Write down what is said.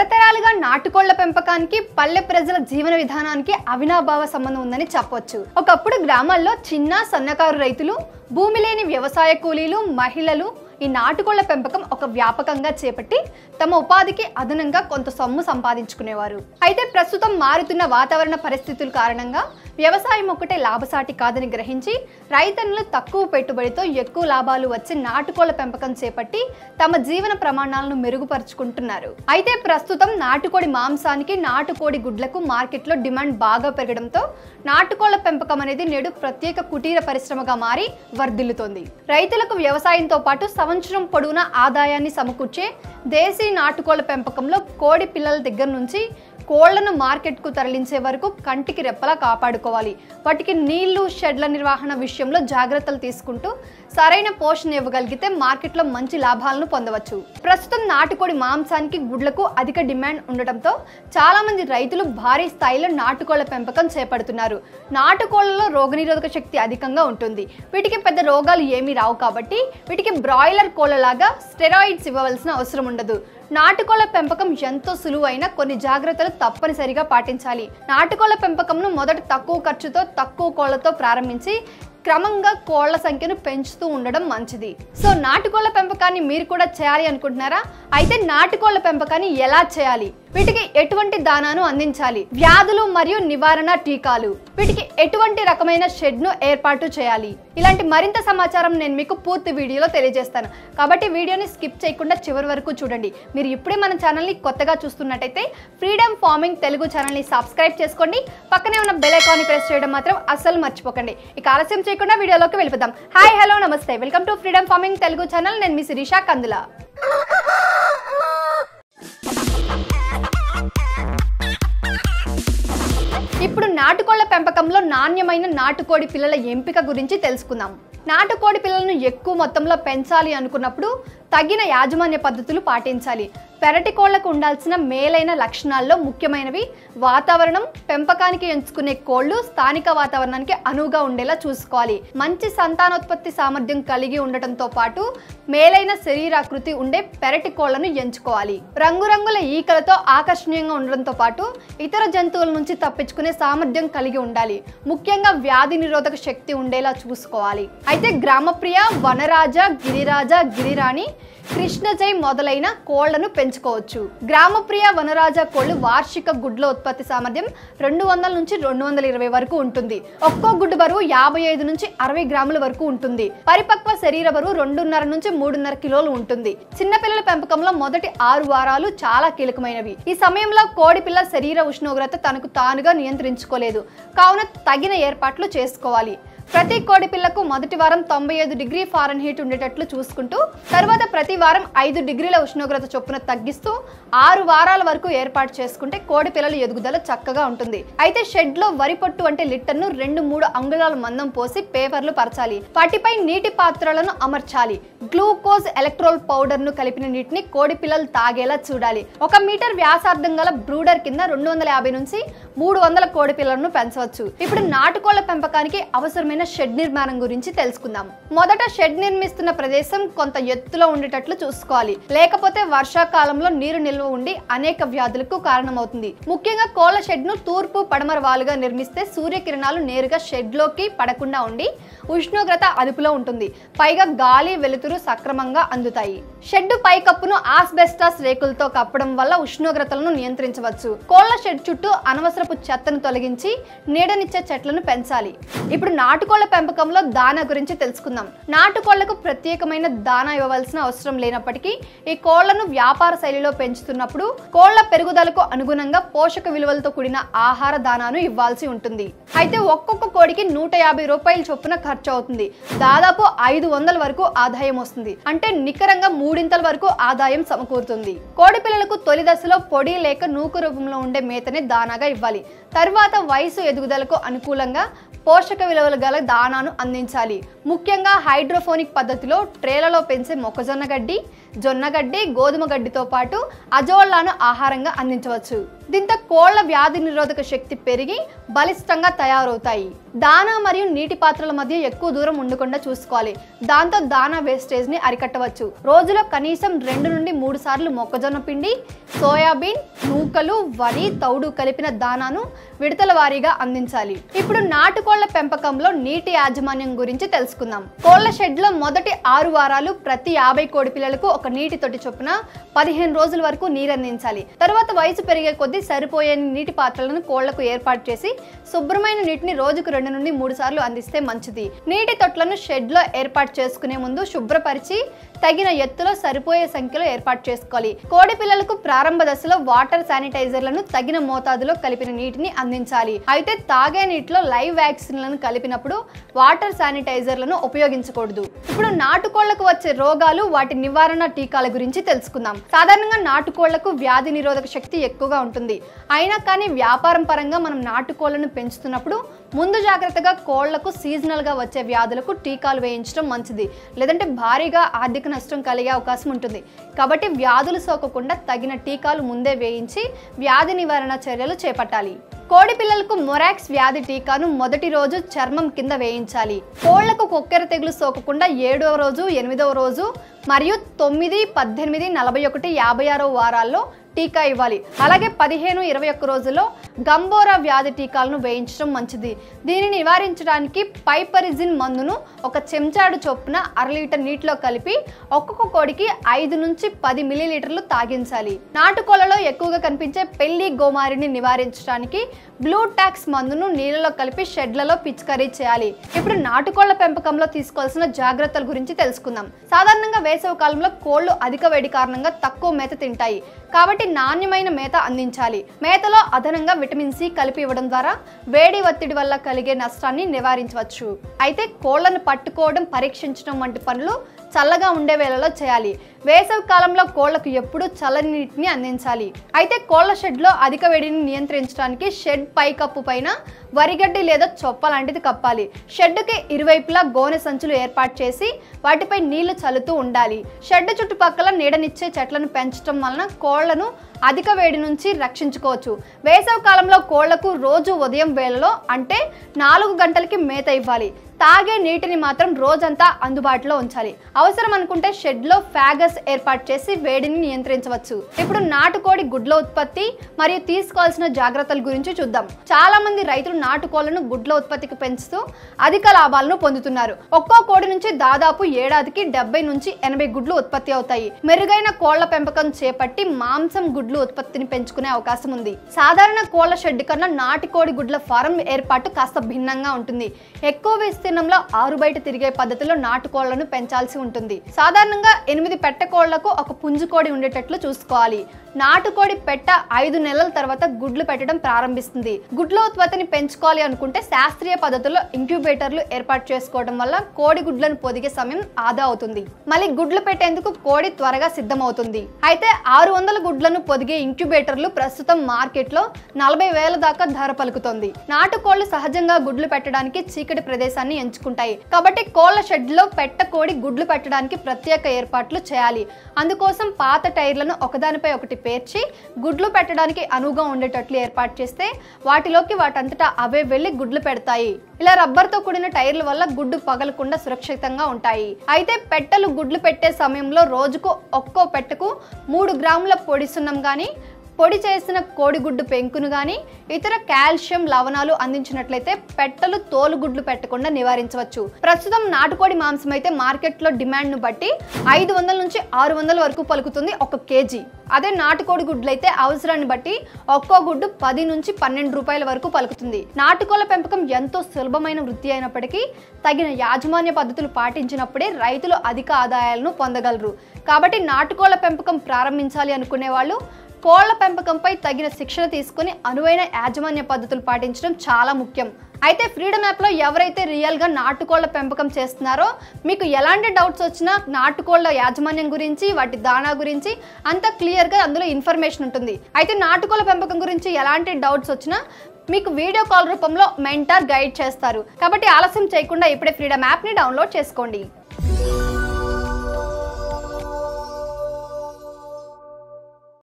తరతరాలుగా నాటుకోళ్ల పెంపకానికి పల్లె ప్రజల జీవన విధానానికి అవినాభావ సంబంధం ఉందని చెప్పొచ్చు ఒకప్పుడు గ్రామాల్లో చిన్న సన్నకారు రైతులు భూమి లేని వ్యవసాయ కూలీలు మహిళలు ఈ నాటుకోళ్ల పెంపకం ఒక వ్యాపకంగా చేపట్టి తమ ఉపాధికి అదనంగా కొంత సొమ్ము సంపాదించుకునేవారు అయితే ప్రస్తుతం మారుతున్న వాతావరణ పరిస్థితుల కారణంగా వ్యవసాయం ఒక్కటే లాభసాటి కాదని గ్రహించి రైతన్నులు తక్కువ పెట్టుబడితో ఎక్కువ లాభాలు వచ్చే నాటుకోళ్ల పెంపకం చేపట్టి తమ జీవన ప్రమాణాలను మెరుగుపరుచుకుంటున్నారు అయితే ప్రస్తుతం నాటుకోడి మాంసానికి నాటుకోడి గుడ్లకు మార్కెట్లో డిమాండ్ బాగా పెరగడంతో నాటుకోళ్ల పెంపకం అనేది నేడు ప్రత్యేక కుటీర పరిశ్రమగా మారి వర్ధిల్లుతోంది రైతులకు వ్యవసాయంతో పాటు సంవత్సరం పొడవునా ఆదాయాన్ని సమకూర్చే దేశీ నాటుకోళ్ల పెంపకంలో కోడి పిల్లల దగ్గర నుంచి కోళ్లను మార్కెట్కు తరలించే వరకు కంటికి రెప్పలా కాపాడుకోవాలి వాటికి నీళ్లు షెడ్ల నిర్వహణ విషయంలో జాగ్రత్తలు తీసుకుంటూ సరైన పోషణ ఇవ్వగలిగితే మార్కెట్లో మంచి లాభాలను పొందవచ్చు ప్రస్తుతం నాటుకోడి మాంసానికి గుడ్లకు అధిక డిమాండ్ ఉండటంతో చాలా మంది రైతులు భారీ స్థాయిలో నాటుకోళ్ల పెంపకం చేపడుతున్నారు నాటుకోళ్లలో రోగనిరోధక శక్తి అధికంగా ఉంటుంది వీటికి పెద్ద రోగాలు ఏమీ రావు కాబట్టి వీటికి బ్రాయిలర్ కోళ్లలాగా స్టెరాయిడ్స్ ఇవ్వవలసిన అవసరం ఉండదు నాటుకోళ్ల పెంపకం ఎంతో సులువైన కొన్ని జాగ్రత్తలు తప్పనిసరిగా పాటించాలి నాటుకోళ్ల పెంపకంను మొదట తక్కువ ఖర్చుతో తక్కువ కోళ్లతో ప్రారంభించి క్రమంగా కోళ్ల సంఖ్యను పెంచుతూ ఉండడం మంచిది సో నాటుకోళ్ల పెంపకాన్ని మీరు కూడా చేయాలి అనుకుంటున్నారా అయితే నాటుకోళ్ల పెంపకాన్ని ఎలా చేయాలి వీటికి ఎటువంటి దానాను అందించాలి వ్యాధులు మరియు నివారణ టీకాలు వీటికి ఎటువంటి రకమైన షెడ్ను ఏర్పాటు చేయాలి ఇలాంటి మరింత సమాచారం నేను మీకు పూర్తి వీడియోలో తెలియజేస్తాను కాబట్టి వీడియోని స్కిప్ చేయకుండా చివరి వరకు చూడండి మీరు ఇప్పుడే మన ఛానల్ని కొత్తగా చూస్తున్నట్టయితే ఫ్రీడమ్ ఫార్మింగ్ తెలుగు ఛానల్ని సబ్స్క్రైబ్ చేసుకోండి పక్కనే ఉన్న బెల్ ఐకాన్ని ప్రెస్ చేయడం మాత్రం అస్సలు మర్చిపోకండి ఇక ఆలస్యం చేయకుండా వీడియోలోకి వెళ్ళిపోదాం హాయ్ హలో నమస్తే welcome to Freedom Farming Telugu channel నేను మీ శిరీష కందుల ఇప్పుడు నాటుకోళ్ల పెంపకంలో నాణ్యమైన నాటుకోడి పిల్లల ఎంపిక గురించి తెలుసుకుందాం నాటుకోడి పిల్లలను ఎక్కువ మొత్తంలో పెంచాలి అనుకున్నప్పుడు తగిన యాజమాన్య పద్ధతులు పాటించాలి పెరటి కోళ్లకు ఉండాల్సిన మేలైన లక్షణాల్లో ముఖ్యమైనవి వాతావరణం పెంపకానికి ఎంచుకునే కోళ్లు స్థానిక వాతావరణానికి అనువుగా ఉండేలా చూసుకోవాలి మంచి సంతానోత్పత్తి సామర్థ్యం కలిగి ఉండటంతో పాటు మేలైన శరీరాకృతి ఉండే పెరటి కోళ్లను ఎంచుకోవాలి రంగురంగుల ఈకలతో ఆకర్షణీయంగా ఉండడంతో పాటు ఇతర జంతువుల నుంచి తప్పించుకునే సామర్థ్యం కలిగి ఉండాలి ముఖ్యంగా వ్యాధి నిరోధక శక్తి ఉండేలా చూసుకోవాలి అయితే గ్రామప్రియ వనరాజ గిరిరాజ గిరిరాణి కృష్ణజై మొదలైన కోళ్లను పెంచుకోవచ్చు గ్రామప్రియ వనరాజ కోళ్లు వార్షిక గుడ్ల ఉత్పత్తి సామర్థ్యం రెండు వందల నుంచి రెండు వందల ఇరవై వరకు ఉంటుంది ఒక్కో గుడ్డు బరువు యాభై ఐదు నుంచి అరవై గ్రాముల వరకు ఉంటుంది పరిపక్వ శరీర బరువు రెండున్నర నుంచి మూడున్నర కిలోలు ఉంటుంది చిన్నపిల్లల పెంపకంలో మొదటి ఆరు వారాలు చాలా కీలకమైనవి ఈ సమయంలో కోడి పిల్ల శరీర ఉష్ణోగ్రత తనకు తానుగా నియంత్రించుకోలేదు కావున తగిన ఏర్పాట్లు చేసుకోవాలి ప్రతి కోడి పిల్లకు మొదటి వారం తొంభై ఐదు డిగ్రీ ఫారెన్ హీట్ ఉండేటట్లు చూసుకుంటూ తర్వాత ప్రతి వారం ఐదు డిగ్రీల ఉష్ణోగ్రత చొప్పున తగ్గిస్తూ ఆరు వారాల వరకు ఏర్పాటు చేసుకుంటే కోడి పిల్లల ఎదుగుదల చక్కగా ఉంటుంది అయితే షెడ్ లో వరి పొట్టు అంటే లిట్టర్ను రెండు మూడు అంగుళాల మందం పోసి పేపర్లు పరచాలి వాటిపై నీటి పాత్రలను అమర్చాలి గ్లూకోజ్ ఎలక్ట్రోల్ పౌడర్ ను కలిపిన నీటిని కోడి పిల్లలు తాగేలా చూడాలి ఒక మీటర్ వ్యాసార్థం గల బ్రూడర్ కింద రెండు వందల యాభై నుంచి మూడు వందల కోడి పిల్లలను పెంచవచ్చు ఇప్పుడు నాటుకోళ్ల పెంపకానికి అవసరమైన షెడ్ నిర్మాణం గురించి తెలుసుకుందాం మొదట షెడ్ నిర్మిస్తున్న ప్రదేశం కొంత ఎత్తులో ఉండేటట్లు చూసుకోవాలి లేకపోతే వర్షాకాలంలో నీరు నిల్వ ఉండి అనేక వ్యాధులకు కారణమవుతుంది ముఖ్యంగా కోళ్ల షెడ్ ను తూర్పు పడమర వాలుగా నిర్మిస్తే సూర్యకిరణాలు నేరుగా షెడ్ లోకి పడకుండా ఉండి ఉష్ణోగ్రత అదుపులో ఉంటుంది పైగా గాలి వెలుతురు సక్రమంగా అందుతాయి షెడ్ పైకప్పును ఆస్బెస్టాస్ రేకులతో కప్పడం వల్ల ఉష్ణోగ్రతలను నియంత్రించవచ్చు కోళ్ల షెడ్ చుట్టూ అనవసరపు చెత్తను తొలగించి నీడనిచ్చే చెట్లను పెంచాలి ఇప్పుడు నాటుకోళ్ల పెంపకంలో దానా గురించి తెలుసుకుందాం నాటుకోళ్లకు ప్రత్యేకమైన దానా ఇవ్వవలసిన అవసరం లేనప్పటికీ ఈ కోళ్లను వ్యాపార శైలిలో పెంచుతున్నప్పుడు కోళ్ల పెరుగుదలకు అనుగుణంగా పోషక విలువలతో కూడిన ఆహార దానాను ఇవ్వాల్సి ఉంటుంది అయితే ఒక్కొక్క కోడికి నూట యాభై రూపాయల చొప్పున ఖర్చు అవుతుంది దాదాపు ఐదు వందల వరకు ఆదాయం వస్తుంది అంటే నికరంగా మూడింతల వరకు ఆదాయం సమకూరుతుంది కోడి పిల్లలకు తొలి దశలో పొడి లేక నూకు రూపంలో ఉండే మేతనే దానాగా ఇవ్వాలి తర్వాత వయసు ఎదుగుదలకు అనుకూలంగా పోషక విలువలు గల గల దానాను అందించాలి ముఖ్యంగా హైడ్రోఫోనిక్ పద్ధతిలో ట్రేలలో పెంచే మొక్కజొన్న గడ్డి జొన్న గడ్డి గోధుమ గడ్డితో పాటు అజోళ్లను ఆహారంగా అందించవచ్చు దీంతో కోళ్ల వ్యాధి నిరోధక శక్తి పెరిగి బలిష్టంగా తయారవుతాయి దానా మరియు నీటి పాత్రల మధ్య ఎక్కువ దూరం ఉండకుండా చూసుకోవాలి దాంతో దానా వేస్టేజ్ ని అరికట్టవచ్చు రోజులో కనీసం రెండు నుండి మూడు సార్లు మొక్కజొన్న పిండి సోయాబీన్ నూకలు వరి తౌడు కలిపిన దానాను విడతల వారీగా అందించాలి ఇప్పుడు నాటుకోళ్ల పెంపకంలో నీటి యాజమాన్యం గురించి తెలుసుకుందాం కోళ్ల షెడ్ లో మొదటి ఆరు వారాలు ప్రతి యాభై కోడి పిల్లలకు ఒక నీటి తొట్టి చొప్పున పదిహేను రోజుల వరకు నీరు అందించాలి తర్వాత వయసు పెరిగే కొద్దీ సరిపోయే నీటి పాత్రలను కోళ్లకు ఏర్పాటు చేసి శుభ్రమైన నీటిని రోజుకు రెండు నుండి మూడు సార్లు అందిస్తే మంచిది నీటి తొట్లను షెడ్ లో ఏర్పాటు చేసుకునే ముందు శుభ్రపరిచి తగిన ఎత్తులో సరిపోయే సంఖ్యలో ఏర్పాటు చేసుకోవాలి కోడి పిల్లలకు ప్రారంభ దశలో వాటర్ శానిటైజర్లను తగిన మోతాదులో కలిపిన నీటిని అందించాలి అయితే తాగే నీటిలో లైవ్ వ్యాక్సిన్లను కలిపినప్పుడు వాటర్ శానిటైజర్లను ఉపయోగించకూడదు ఇప్పుడు నాటుకోళ్లకు వచ్చే రోగాలు వాటి నివారణ టీకాల గురించి తెలుసుకుందాం సాధారణంగా నాటుకోళ్లకు వ్యాధి నిరోధక శక్తి ఎక్కువగా ఉంటుంది అయినా కానీ వ్యాపారం పరంగా మనం నాటుకోళ్లను పెంచుతున్నప్పుడు ముందు జాగ్రత్తగా కోళ్లకు సీజనల్ గా వచ్చే వ్యాధులకు టీకాలు వేయించడం మంచిది లేదంటే భారీగా ఆర్థిక నష్టం కలిగే అవకాశం ఉంటుంది కాబట్టి వ్యాధులు సోకకుండా తగిన టీకాలు ముందే వేయించి వ్యాధి నివారణ చర్యలు చేపట్టాలి కోడి పిల్లలకు మొరాక్స్ వ్యాధి టీకాను మొదటి రోజు చర్మం కింద వేయించాలి కోళ్లకు కొక్కెర తెగులు సోకకుండా ఏడవ రోజు ఎనిమిదవ రోజు మరియు తొమ్మిది పద్దెనిమిది నలభై ఒకటి యాభై ఆరో వారాల్లో టీకా ఇవ్వాలి అలాగే పదిహేను ఇరవై ఒక్క రోజుల్లో గంబోరా వ్యాధి టీకాలను వేయించడం మంచిది దీనిని నివారించడానికి పైపరిజిన్ మందును ఒక చెంచాడు చొప్పున అర లీటర్ నీటిలో కలిపి ఒక్కొక్క కోడికి ఐదు నుంచి పది మిల్లీలీటర్లు తాగించాలి నాటుకోళ్లలో ఎక్కువగా కనిపించే పెళ్లి గోమారిని నివారించడానికి బ్లూ టాక్స్ మందును నీళ్ళలో కలిపి షెడ్లలో పిచికారీ చేయాలి ఇప్పుడు నాటుకోళ్ల పెంపకంలో తీసుకోవాల్సిన జాగ్రత్తల గురించి తెలుసుకుందాం సాధారణంగా వేసవి కాలంలో కోళ్లు అధిక వేడి కారణంగా తక్కువ మేత తింటాయి కాబట్టి నాణ్యమైన మేత అందించాలి మేతలో అదనంగా విటమిన్ సి కలిపి ఇవ్వడం ద్వారా వేడి ఒత్తిడి వల్ల కలిగే నష్టాన్ని నివారించవచ్చు అయితే కోళ్లను పట్టుకోవడం పరీక్షించడం వంటి పనులు చల్లగా ఉండే వేళలో చేయాలి వేసవి కాలంలో కోళ్లకు ఎప్పుడూ చల్లని నీటిని అందించాలి అయితే కోళ్ల షెడ్లో అధిక వేడిని నియంత్రించడానికి షెడ్ పైకప్పు పైన వరిగడ్డి లేదా చొప్ప లాంటిది కప్పాలి షెడ్డుకి ఇరువైపులా గోనె సంచులు ఏర్పాటు చేసి వాటిపై నీళ్లు చల్లుతూ ఉండాలి షెడ్ చుట్టుపక్కల నీడనిచ్చే చెట్లను పెంచడం వలన కోళ్లను అధిక వేడి నుంచి రక్షించుకోవచ్చు వేసవి కాలంలో కోళ్లకు రోజు ఉదయం వేళలో అంటే నాలుగు గంటలకి మేత ఇవ్వాలి తాగే నీటిని మాత్రం రోజంతా అందుబాటులో ఉంచాలి అవసరం అనుకుంటే షెడ్లో ఫ్యాగస్ ఏర్పాటు చేసి వేడిని నియంత్రించవచ్చు ఇప్పుడు నాటుకోడి గుడ్ల ఉత్పత్తి మరియు తీసుకోవాల్సిన జాగ్రత్తల గురించి చూద్దాం చాలా మంది రైతులు నాటుకోళ్లను గుడ్ల ఉత్పత్తికి పెంచుతూ అధిక లాభాలను పొందుతున్నారు ఒక్కో కోడి నుంచి దాదాపు ఏడాదికి డెబ్బై నుంచి ఎనభై గుడ్లు ఉత్పత్తి అవుతాయి మెరుగైన కోళ్ల పెంపకం చేపట్టి మాంసం గుడ్లు ఉత్పత్తిని పెంచుకునే అవకాశం ఉంది సాధారణ కోళ్ల షెడ్ కన్నా నాటుకోడి గుడ్ల ఫారం ఏర్పాటు కాస్త భిన్నంగా ఉంటుంది ఎక్కువ విస్తీర్ణంలో ఆరు బయట తిరిగే పద్ధతిలో నాటుకోళ్లను పెంచాల్సి ఉంటుంది సాధారణంగా ఎనిమిది పెట్టకోళ్లకు ఒక పుంజుకోడి ఉండేటట్లు చూసుకోవాలి నాటుకోడి పెట్ట ఐదు నెలల తర్వాత గుడ్లు పెట్టడం ప్రారంభిస్తుంది గుడ్ల ఉత్పత్తిని పెంచుకోవాలి అనుకుంటే శాస్త్రీయ పద్ధతిలో ఇంక్యుబేటర్లు ఏర్పాటు చేసుకోవడం వల్ల కోడి గుడ్లను పొదిగే సమయం ఆదా అవుతుంది మళ్ళీ గుడ్లు పెట్టేందుకు కోడి త్వరగా సిద్ధమవుతుంది అయితే ఆరు వందల గుడ్లను పొదిగే ఇంక్యుబేటర్లు ప్రస్తుతం మార్కెట్లో నలభై వేల దాకా ధర పలుకుతోంది నాటుకోళ్లు సహజంగా గుడ్లు పెట్టడానికి చీకటి ప్రదేశాన్ని ఎంచుకుంటాయి కాబట్టి కోళ్ల షెడ్లో పెట్ట కోడి గుడ్లు పెట్టడానికి ప్రత్యేక ఏర్పాట్లు చేయాలి అందుకోసం పాత టైర్లను ఒకదానిపై ఒకటి పేర్చి గుడ్లు పెట్టడానికి అనువుగా ఉండేటట్లు ఏర్పాటు చేస్తే వాటిలోకి వాటంతటా అవే వెళ్లి గుడ్లు పెడతాయి ఇలా రబ్బర్తో కూడిన టైర్ల వల్ల గుడ్డు పగలకుండా సురక్షితంగా ఉంటాయి అయితే పెట్టలు గుడ్లు పెట్టే సమయంలో రోజుకు ఒక్కో పెట్టకు మూడు గ్రాముల పొడి సున్నం కానీ పొడి చేసిన కోడిగుడ్డు పెంకును కానీ ఇతర కాల్షియం లవణాలు అందించినట్లయితే పెట్టలు తోలుగుడ్లు పెట్టకుండా నివారించవచ్చు ప్రస్తుతం నాటుకోడి మాంసం అయితే మార్కెట్లో డిమాండ్ను బట్టి ఐదు వందల నుంచి ఆరు వందల వరకు పలుకుతుంది ఒక కేజీ అదే నాటుకోడి గుడ్లు అయితే అవసరాన్ని బట్టి ఒక్కో గుడ్డు పది నుంచి పన్నెండు రూపాయల వరకు పలుకుతుంది నాటుకోళ్ల పెంపకం ఎంతో సులభమైన వృత్తి అయినప్పటికీ తగిన యాజమాన్య పద్ధతులు పాటించినప్పుడే రైతులు అధిక ఆదాయాలను పొందగలరు కాబట్టి నాటుకోళ్ల పెంపకం ప్రారంభించాలి అనుకునే వాళ్ళు కోళ్ల పెంపకంపై తగిన శిక్షణ తీసుకుని అనువైన యాజమాన్య పద్ధతులు పాటించడం చాలా ముఖ్యం అయితే ఫ్రీడమ్ యాప్లో ఎవరైతే రియల్గా నాటుకోళ్ల పెంపకం చేస్తున్నారో మీకు ఎలాంటి డౌట్స్ వచ్చినా నాటుకోళ్ల యాజమాన్యం గురించి వాటి దాణా గురించి అంత క్లియర్గా అందులో ఇన్ఫర్మేషన్ ఉంటుంది అయితే నాటుకోళ్ల పెంపకం గురించి ఎలాంటి డౌట్స్ వచ్చినా మీకు వీడియో కాల్ రూపంలో మెంటర్ గైడ్ చేస్తారు కాబట్టి ఆలస్యం చేయకుండా ఇప్పుడే ఫ్రీడమ్ యాప్ని డౌన్లోడ్ చేసుకోండి